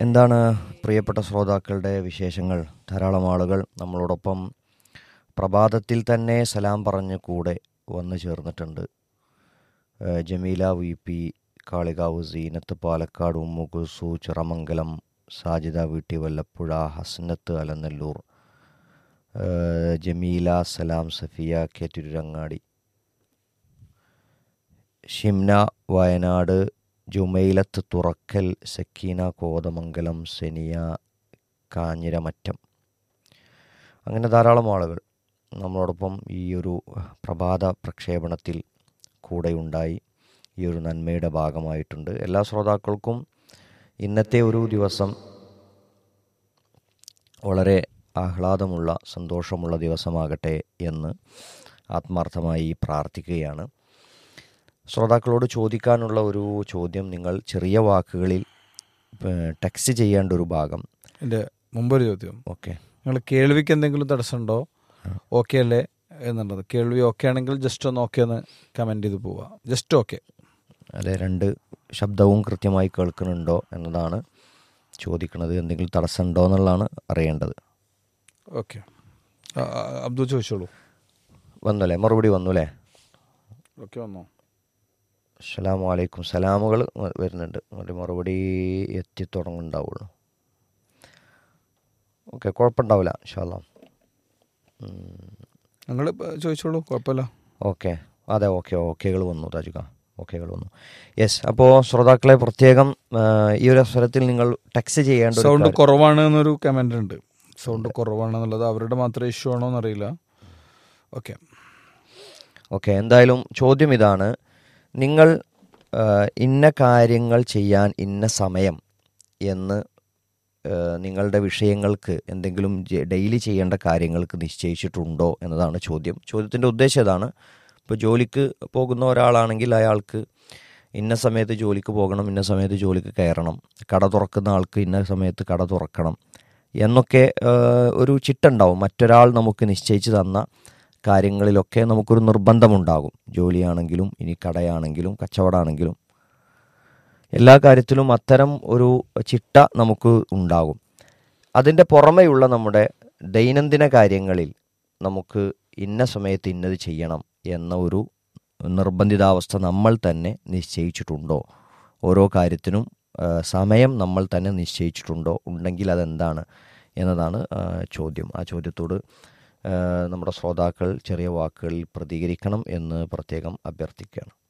എന്താണ് പ്രിയപ്പെട്ട ശ്രോതാക്കളുടെ വിശേഷങ്ങൾ ധാരാളം ആളുകൾ നമ്മളോടൊപ്പം പ്രഭാതത്തിൽ തന്നെ സലാം പറഞ്ഞ് കൂടെ വന്നു ചേർന്നിട്ടുണ്ട് ഏഹ് ജമീല വി പി കാളികാവ് സീനത്ത് പാലക്കാട് ഉമ്മുകുസു ചിറമംഗലം സാജിദ വീട്ടി വല്ലപ്പുഴ ഹസ്നത്ത് അലനല്ലൂർ ഏഹ് ജമീല സലാം സഫിയ കെ തിരുരങ്ങാടി ഷിംന വയനാട് ജുമൈലത്ത് തുറക്കൽ സക്കീന കോതമംഗലം സെനിയ കാഞ്ഞിരമറ്റം അങ്ങനെ ധാരാളം ആളുകൾ നമ്മളോടൊപ്പം ഈ ഒരു പ്രഭാത പ്രക്ഷേപണത്തിൽ കൂടെയുണ്ടായി ഈ ഒരു നന്മയുടെ ഭാഗമായിട്ടുണ്ട് എല്ലാ ശ്രോതാക്കൾക്കും ഇന്നത്തെ ഒരു ദിവസം വളരെ ആഹ്ലാദമുള്ള സന്തോഷമുള്ള ദിവസമാകട്ടെ എന്ന് ആത്മാർത്ഥമായി പ്രാർത്ഥിക്കുകയാണ് ശ്രോതാക്കളോട് ചോദിക്കാനുള്ള ഒരു ചോദ്യം നിങ്ങൾ ചെറിയ വാക്കുകളിൽ ടെക്സ്റ്റ് ചെയ്യേണ്ട ഒരു ഭാഗം എൻ്റെ മുമ്പൊരു ചോദ്യം ഓക്കെ നിങ്ങൾ കേൾവിക്ക് എന്തെങ്കിലും തടസ്സമുണ്ടോ ഓക്കെ അല്ലേ എന്നുള്ളത് കേൾവി ഓക്കെ ആണെങ്കിൽ ജസ്റ്റ് ഒന്ന് ഓക്കെ എന്ന് കമൻറ്റ് ചെയ്ത് പോവുക ജസ്റ്റ് ഓക്കെ അതെ രണ്ട് ശബ്ദവും കൃത്യമായി കേൾക്കുന്നുണ്ടോ എന്നതാണ് ചോദിക്കുന്നത് എന്തെങ്കിലും തടസ്സമുണ്ടോ എന്നുള്ളതാണ് അറിയേണ്ടത് ഓക്കെ അബ്ദു ചോദിച്ചോളൂ വന്നു അല്ലേ മറുപടി വന്നു അല്ലേ ഓക്കെ വന്നോ അസ്സലാമു അലൈക്കും സലാമുകൾ വ- വരുന്നുണ്ട് ഒരു മറുപടി എത്തി തുടങ്ങുന്നുണ്ടാവുള്ളൂ ഓക്കെ കുഴപ്പമുണ്ടാവില്ല ഇൻഷാല്ലാ നിങ്ങൾ ചോദിച്ചോളൂ കുഴപ്പമില്ല ഓക്കെ അതെ ഓക്കെ ഓക്കെകൾ വന്നു താജുക ഓക്കെകൾ വന്നു യെസ് അപ്പോൾ ശ്രോതാക്കളെ പ്രത്യേകം ആ, ഈ ഒരു അവസരത്തിൽ നിങ്ങൾ ടെക്സ്റ്റ് ചെയ്യേണ്ട ഒരു സൗണ്ട് കാര്യം- കുറവാണ് എന്നൊരു കമൻ്റ് ഉണ്ട് സൗണ്ട് കുറവാണ് എന്നുള്ളത് അവരുടെ മാത്രം ഇഷ്യൂ ആണോ എന്നറിയില്ല ഓക്കെ ഓക്കെ എന്തായാലും ചോദ്യം ഇതാണ് നിങ്ങൾ ആ, ഇന്ന കാര്യങ്ങൾ ചെയ്യാൻ ഇന്ന സമയം എന്ന് ആ, നിങ്ങളുടെ വിഷയങ്ങൾക്ക് എന്തെങ്കിലും ഡെയിലി ചെയ്യേണ്ട കാര്യങ്ങൾക്ക് നിശ്ചയിച്ചിട്ടുണ്ടോ എന്നതാണ് ചോദ്യം ചോദ്യത്തിൻ്റെ ഉദ്ദേശം ഇതാണ് ഇപ്പോൾ ജോലിക്ക് പോകുന്ന ഒരാളാണെങ്കിൽ അയാൾക്ക് ഇന്ന സമയത്ത് ജോലിക്ക് പോകണം ഇന്ന സമയത്ത് ജോലിക്ക് കയറണം കട തുറക്കുന്ന ആൾക്ക് ഇന്ന സമയത്ത് കട തുറക്കണം എന്നൊക്കെ ആ, ഒരു ചിട്ടുണ്ടാവും മറ്റൊരാൾ നമുക്ക് നിശ്ചയിച്ച് തന്ന കാര്യങ്ങളിലൊക്കെ നമുക്കൊരു നിർബന്ധമുണ്ടാകും ജോലിയാണെങ്കിലും ഇനി കടയാണെങ്കിലും കച്ചവടമാണെങ്കിലും എല്ലാ കാര്യത്തിലും അത്തരം ഒരു ചിട്ട നമുക്ക് ഉണ്ടാകും അതിൻ്റെ പുറമെയുള്ള നമ്മുടെ ദൈനംദിന കാര്യങ്ങളിൽ നമുക്ക് ഇന്ന സമയത്ത് ഇന്നത് ചെയ്യണം എന്ന ഒരു നിർബന്ധിതാവസ്ഥ നമ്മൾ തന്നെ നിശ്ചയിച്ചിട്ടുണ്ടോ ഓരോ കാര്യത്തിനും ആ, സമയം നമ്മൾ തന്നെ നിശ്ചയിച്ചിട്ടുണ്ടോ ഉണ്ടെങ്കിൽ അതെന്താണ് എന്നതാണ് ആ, ചോദ്യം ആ ചോദ്യത്തോട് ആ, നമ്മുടെ ശ്രോതാക്കൾ ചെറിയ വാക്കുകളിൽ പ്രതികരിക്കണം എന്ന് പ്രത്യേകം അഭ്യർത്ഥിക്കുകയാണ്